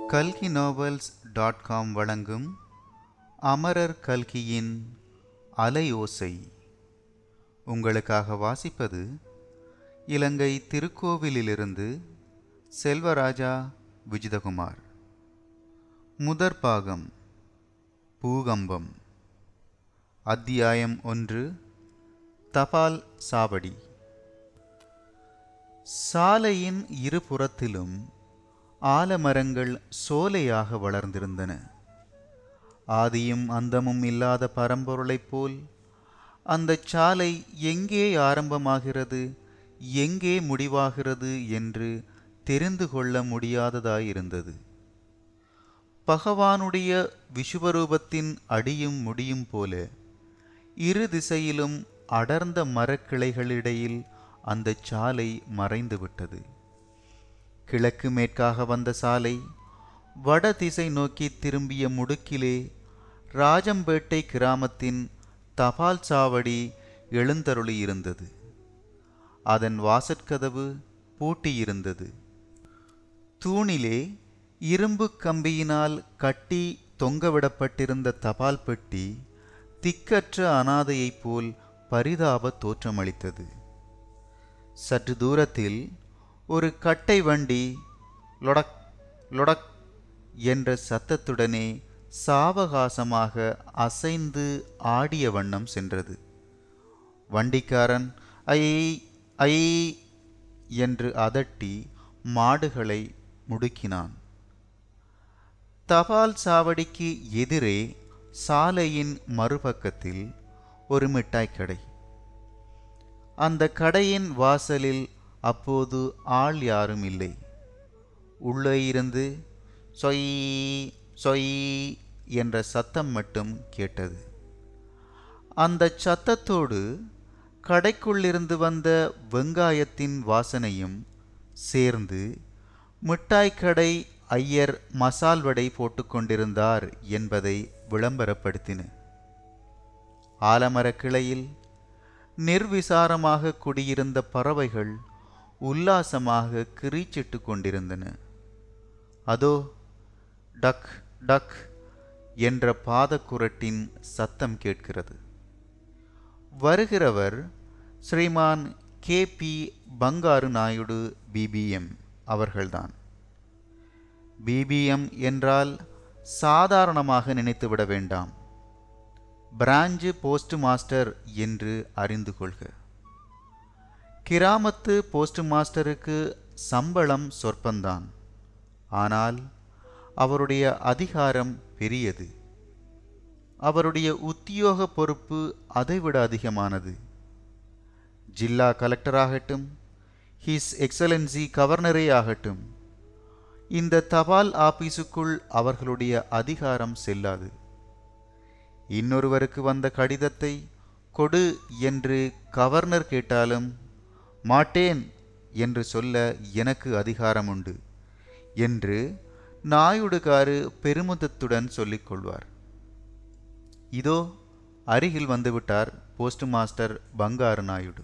கல்கி novels dot com வழங்கும் அமரர் கல்கியின் அலையோசை உங்களுக்காக வாசிப்பது இலங்கை திருக்கோவிலிலிருந்து செல்வராஜா விஜிதகுமார் முதற் பாகம் பூகம்பம் அத்தியாயம் ஒன்று தபால் சாவடி சாலையின் இருபுறத்திலும் ஆலமரங்கள் சோலையாக வளர்ந்திருந்தன ஆதியும் அந்தமும் இல்லாத பரம்பொருளைப் போல் அந்தச் சாலை எங்கே ஆரம்பமாகிறது எங்கே முடிவாகிறது என்று தெரிந்து கொள்ள முடியாததாயிருந்தது பகவானுடைய விசுவரூபத்தின் அடியும் முடியும் போல இரு திசையிலும் அடர்ந்த மரக்கிளைகளிடையில் அந்த சாலை மறைந்துவிட்டது கிழக்கு மேற்காக வந்த சாலை வட திசை நோக்கி திரும்பிய முடுக்கிலே ராஜம்பேட்டை கிராமத்தின் தபால் சாவடி எழுந்தருளியிருந்தது அதன் வாசற்கதவு பூட்டியிருந்தது தூணிலே இரும்பு கம்பியினால் கட்டி தொங்கவிடப்பட்டிருந்த தபால் பெட்டி திக்கற்ற அனாதையைப் போல் பரிதாப தோற்றமளித்தது சற்று தூரத்தில் ஒரு கட்டை வண்டி லொடக் லொடக் என்ற சத்தத்துடனே சாவகாசமாக அசைந்து ஆடிய வண்ணம் சென்றது வண்டிக்காரன் ஐ ஐ என்று அதட்டி மாடுகளை முடுக்கினான் தபால் சாவடிக்கு எதிரே சாலையின் மறுபக்கத்தில் ஒரு மிட்டாய் கடை அந்த கடையின் வாசலில் அப்போது ஆள் யாரும் இல்லை உள்ளே இருந்து சொய் சொய் என்ற சத்தம் மட்டும் கேட்டது அந்த சத்தத்தோடு கடைக்குள்ளிருந்து வந்த வெங்காயத்தின் வாசனையும் சேர்ந்து மிட்டாய் கடை ஐயர் மசால் வடை போட்டுக்கொண்டிருந்தார் என்பதை விளம்பரப்படுத்தின ஆலமரக் கிளையில் நிர்விசாரமாக குடியிருந்த பறவைகள் உல்லாசமாக கிரீச்சிட்டு கொண்டிருந்தன அதோ டக் டக் என்ற பாதக்குரட்டின் சத்தம் கேட்கிறது வருகிறவர் Shriman K P Bangaru Naidu BBM அவர்கள்தான் பிபிஎம் என்றால் சாதாரணமாக நினைத்துவிட வேண்டாம் பிராஞ்சு போஸ்ட் மாஸ்டர் என்று அறிந்து கொள்க கிராமத்து போஸ்ட் மாஸ்டருக்கு சம்பளம் சொற்பந்தான் ஆனால் அவருடைய அதிகாரம் பெரியது அவருடைய உத்தியோக பொறுப்பு அதைவிட அதிகமானது ஜில்லா கலெக்டராகட்டும் ஹிஸ் எக்ஸலன்சி கவர்னரே ஆகட்டும் இந்த தபால் ஆபீஸுக்குள் அவர்களுடைய அதிகாரம் செல்லாது இன்னொருவருக்கு வந்த கடிதத்தை கொடு என்று கவர்னர் கேட்டாலும் மாட்டேன் என்று சொல்ல எனக்கு அதிகாரம் உண்டு என்று நாயுடுகாரு பெருமிதத்துடன் சொல்லிக் கொள்வார் இதோ அருகில் வந்துவிட்டார் போஸ்ட் மாஸ்டர் பங்காரு நாயுடு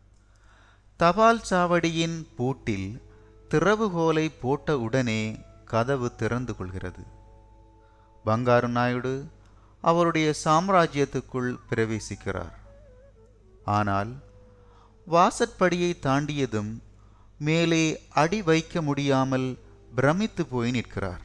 தபால் சாவடியின் பூட்டில் திறவுகோலை போட்ட உடனே கதவு திறந்து கொள்கிறது பங்காரு நாயுடு அவருடைய சாம்ராஜ்யத்துக்குள் பிரவேசிக்கிறார் ஆனால் வாசற்படியை தாண்டியதும் மேலே அடி வைக்க முடியாமல் பிரமித்து போய் நிற்கிறார்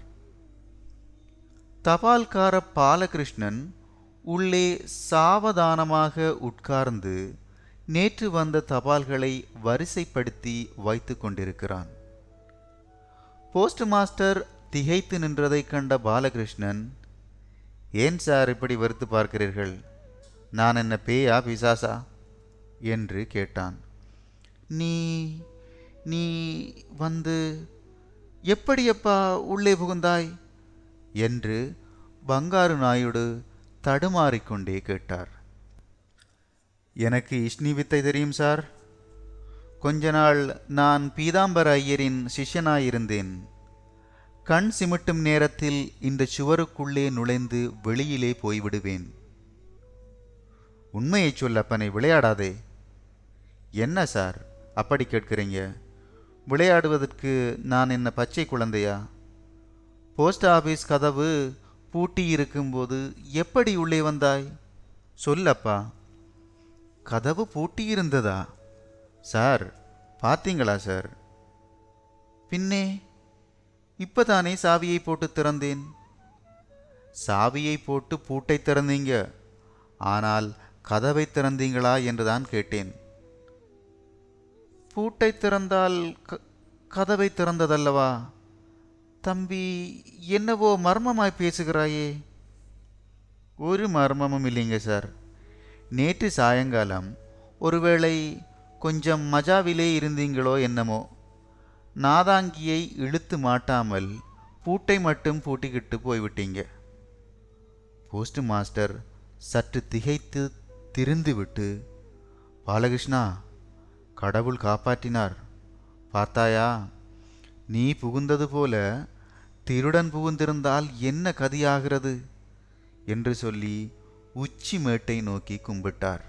தபால்கார பாலகிருஷ்ணன் உள்ளே சாவதானமாக உட்கார்ந்து நேற்று வந்த தபால்களை வரிசைப்படுத்தி வைத்து கொண்டிருக்கிறான் போஸ்ட் மாஸ்டர் திகைத்து நின்றதை கண்ட பாலகிருஷ்ணன் ஏன் சார் இப்படி வெறுத்து பார்க்கிறீர்கள் நான் என்ன பேயா பிசாசா என்று கேட்டான் நீ நீ வந்து எப்படியப்பா உள்ளே புகுந்தாய் என்று பங்காரு நாயுடு தடுமாறிக்கொண்டே கேட்டார் எனக்கு இஷ்னி வித்தை தெரியும் சார் கொஞ்ச நாள் நான் பீதாம்பர ஐயரின் சிஷ்யனாயிருந்தேன் கண் சிமிட்டும் நேரத்தில் இந்த சுவருக்குள்ளே நுழைந்து வெளியிலே போய்விடுவேன் உண்மையைச் சொல் அப்பனை விளையாடாதே என்ன சார் அப்படி கேட்கிறீங்க விளையாடுவதற்கு நான் என்ன பச்சை குழந்தையா போஸ்ட் ஆபீஸ் கதவு பூட்டி இருக்கும்போது எப்படி உள்ளே வந்தாய் சொல்லப்பா கதவு பூட்டி இருந்ததா சார் பார்த்தீங்களா சார் பின்னே இப்பதானே சாவியை போட்டு திறந்தேன் சாவியை போட்டு பூட்டை திறந்தீங்க ஆனால் கதவை திறந்தீங்களா என்றுதான் கேட்டேன் பூட்டை திறந்தால் க- கதவை திறந்ததல்லவா தம்பி என்னவோ மர்மமாய் பேசுகிறாயே ஒரு மர்மமும் இல்லைங்க சார் நேற்று சாயங்காலம் ஒருவேளை கொஞ்சம் மஜாவிலே இருந்தீங்களோ என்னமோ நாதாங்கியை இழுத்து மாட்டாமல் பூட்டை மட்டும் பூட்டிக்கிட்டு போய்விட்டீங்க போஸ்ட் மாஸ்டர் சற்று திகைத்து திருந்துவிட்டு பாலகிருஷ்ணா கடவுள் காப்பாற்றினார் பார்த்தாயா நீ புகுந்தது போல திருடன் புகுந்திருந்தால் என்ன கதியாகிறது என்று சொல்லி உச்சி மேட்டை நோக்கி கும்பிட்டார்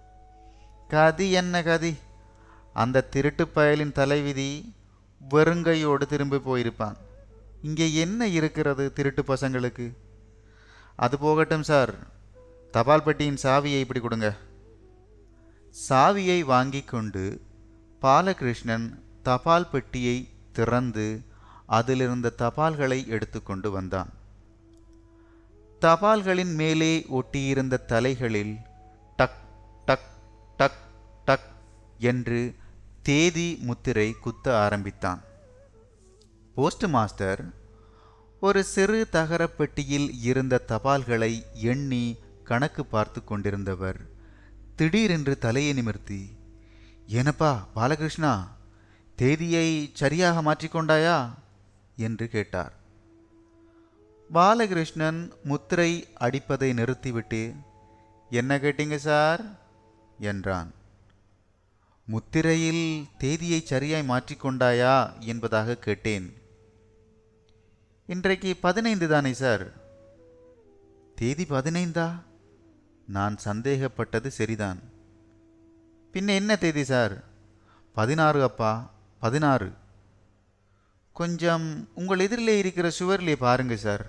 கதி என்ன கதி அந்த திருட்டு பயலின் தலைவிதி வெறுங்கையோடு திரும்பி போயிருப்பான் இங்கே என்ன இருக்கிறது திருட்டு பசங்களுக்கு அது போகட்டும் சார் தபால் பெட்டியின் சாவியை இப்படி கொடுங்க சாவியை வாங்கிக் கொண்டு பாலகிருஷ்ணன் தபால் பெட்டியை திறந்து அதிலிருந்த தபால்களை எடுத்துக்கொண்டு வந்தான் தபால்களின் மேலே ஒட்டியிருந்த தலைகளில் டக் டக் டக் டக் என்று தேதி முத்திரை குத்த ஆரம்பித்தான் போஸ்ட் மாஸ்டர் ஒரு சிறு தகரப் பெட்டியில் இருந்த தபால்களை எண்ணி கணக்கு பார்த்து கொண்டிருந்தவர் திடீரென்று தலையை நிமிர்த்தி ಏನப்பா பாலகிருஷ்ணா தேதியை சரியாக மாற்றிக்கொண்டாயா என்று கேட்டார் பாலகிருஷ்ணன் முத்திரை அடிப்பதை நிறுத்திவிட்டு என்ன கேட்டீங்க சார் என்றான் முத்திரையில் தேதியை சரியாய் மாற்றிக்கொண்டாயா என்பதாக கேட்டேன் இன்றைக்கு பதினைந்து தானே சார் தேதி பதினைந்தா நான் சந்தேகப்பட்டது சரிதான் பின்ன என்ன தேதி சார் பதினாறு அப்பா பதினாறு கொஞ்சம் உங்கள் எதிரிலே இருக்கிற சுவரிலே பாருங்க சார்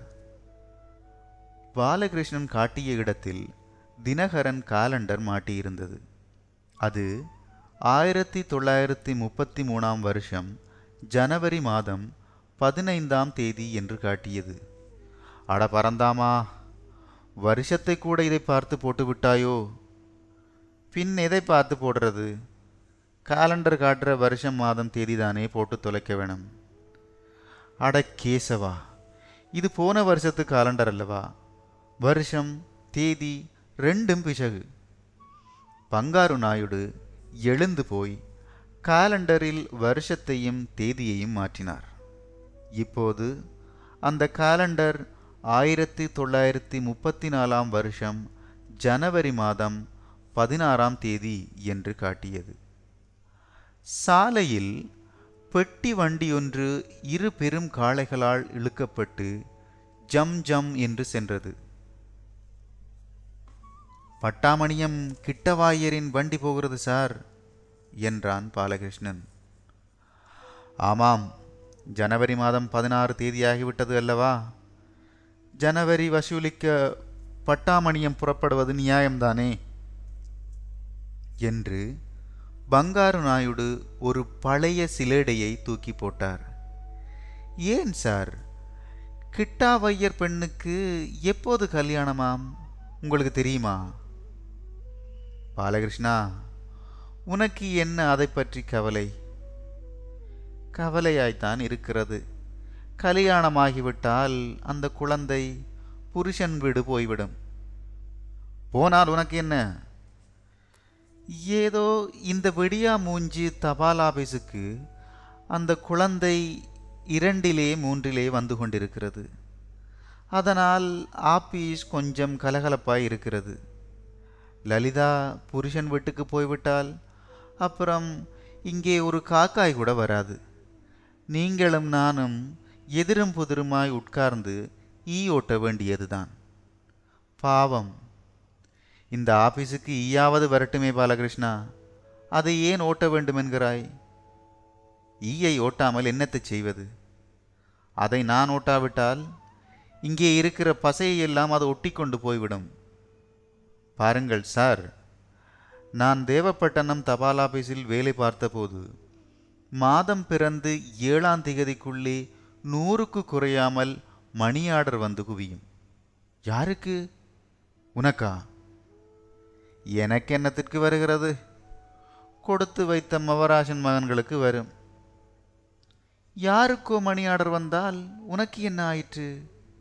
பாலகிருஷ்ணன் காட்டிய இடத்தில் தினகரன் காலண்டர் மாட்டியிருந்தது அது ஆயிரத்தி தொள்ளாயிரத்தி முப்பத்தி மூணாம் வருஷம் ஜனவரி மாதம் பதினைந்தாம் தேதி என்று காட்டியது அட பரந்தாமா வருஷத்தை கூட இதை பார்த்து போட்டு விட்டாயோ பின் எதை பார்த்து போடுறது காலண்டர் காட்டுற வருஷம் மாதம் தேதி தானே போட்டு தொலைக்க வேணும் அட கேசவா இது போன வருஷத்து காலண்டர் அல்லவா வருஷம் தேதி ரெண்டும் பிசகு பங்காரு நாயுடு எழுந்து போய் காலண்டரில் வருஷத்தையும் தேதியையும் மாற்றினார் இப்போது அந்த காலண்டர் ஆயிரத்தி தொள்ளாயிரத்தி முப்பத்தி நாலாம் வருஷம் ஜனவரி மாதம் பதினாறாம் தேதி என்று காட்டியது சாலையில் பெட்டி வண்டியொன்று இரு பெரும் காளைகளால் இழுக்கப்பட்டு ஜம் ஜம் என்று சென்றது பட்டாமணியம் கிட்டவாயரின் வண்டி போகிறது சார் என்றான் பாலகிருஷ்ணன் ஆமாம் ஜனவரி மாதம் பதினாறு தேதியாகிவிட்டது அல்லவா ஜனவரி வசூலிக்க பட்டாமணியம் புறப்படுவது நியாயம்தானே என்று பங்காரு நாயுடு ஒரு பழைய சிலேடையை தூக்கி போட்டார் ஏன் சார் கிட்டாவையர் பெண்ணுக்கு எப்போது கல்யாணமாம் உங்களுக்கு தெரியுமா பாலகிருஷ்ணா உனக்கு என்ன அதை பற்றி கவலை கவலையாய்த்தான் இருக்கிறது கல்யாணமாகிவிட்டால் அந்த குழந்தை புருஷன் வீடு போய்விடும் போனால் உனக்கு என்ன ஏதோ இந்த வெடியா மூஞ்சி தபால் ஆபீஸுக்கு அந்த குழந்தை இரண்டிலே மூன்றிலே வந்து கொண்டிருக்கிறது அதனால் ஆபீஸ் கொஞ்சம் கலகலப்பாய் இருக்கிறது லலிதா புருஷன் வீட்டுக்கு போய்விட்டால் அப்புறம் இங்கே ஒரு காக்காய் கூட வராது நீங்களும் நானும் எதிரும் புதிருமாய் உட்கார்ந்து ஈ ஓட்ட வேண்டியதுதான் பாவம் இந்த ஆபீஸுக்கு ஈயாவது வரட்டுமே பாலகிருஷ்ணா அதை ஏன் ஓட்ட வேண்டும் என்கிறாய் ஈயை ஓட்டாமல் என்னத்தை செய்வது அதை நான் ஓட்டாவிட்டால் இங்கே இருக்கிற பசையெல்லாம் அது ஒட்டி கொண்டு போய்விடும் பாருங்கள் சார் நான் தேவப்பட்டணம் தபால் ஆபீஸில் வேலை பார்த்தபோது மாதம் பிறந்து ஏழாம் திகதிக்குள்ளே நூறுக்கு குறையாமல் மணி ஆர்டர் வந்து குவியும் யாருக்கு உனக்கா எனக்கு என்னத்திற்கு வருகிறது கொடுத்து வைத்த மவராஜன் மகன்களுக்கு வரும் யாருக்கோ மணி ஆர்டர் வந்தால் உனக்கு என்ன ஆயிற்று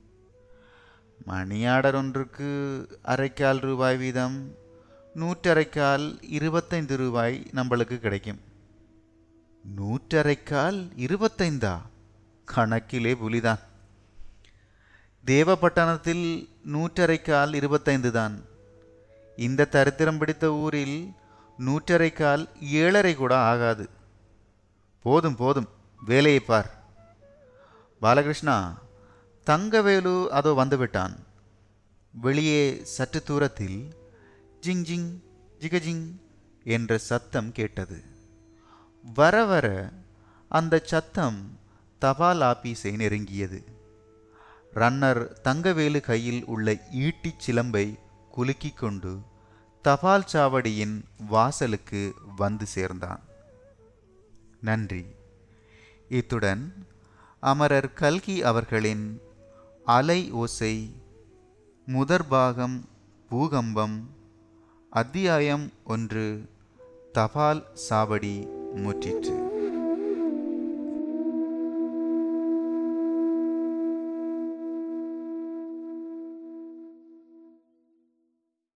மணி ஆர்டர் ஒன்றுக்கு அரைக்கால் ரூபாய் வீதம் நூற்றரைக்கால் இருபத்தைந்து ரூபாய் நம்மளுக்கு கிடைக்கும் நூற்றரைக்கால் இருபத்தைந்தா கணக்கிலே புலிதான் தேவப்பட்டணத்தில் நூற்றரைக்கால் இருபத்தைந்து தான் இந்த தரித்திரம் பிடித்த ஊரில் நூற்றரைக்கால் ஏழரை கூட ஆகாது போதும் போதும் வேலையை பார் பாலகிருஷ்ணா தங்கவேலு அதோ வந்துவிட்டான் வெளியே சற்று தூரத்தில் ஜிங் ஜிங் ஜிகஜிங் என்ற சத்தம் கேட்டது வர வர அந்த சத்தம் தபால் ஆபீஸை நெருங்கியது ரன்னர் தங்கவேலு கையில் உள்ள ஈட்டிச் சிலம்பை குலுக்கிக் கொண்டு தபால் சாவடியின் வாசலுக்கு வந்து சேர்ந்தான் நன்றி இத்துடன் அமரர் கல்கி அவர்களின் அலை ஓசை முதற் பாகம் பூகம்பம் அத்தியாயம் ஒன்று தபால் சாவடி முற்றிற்று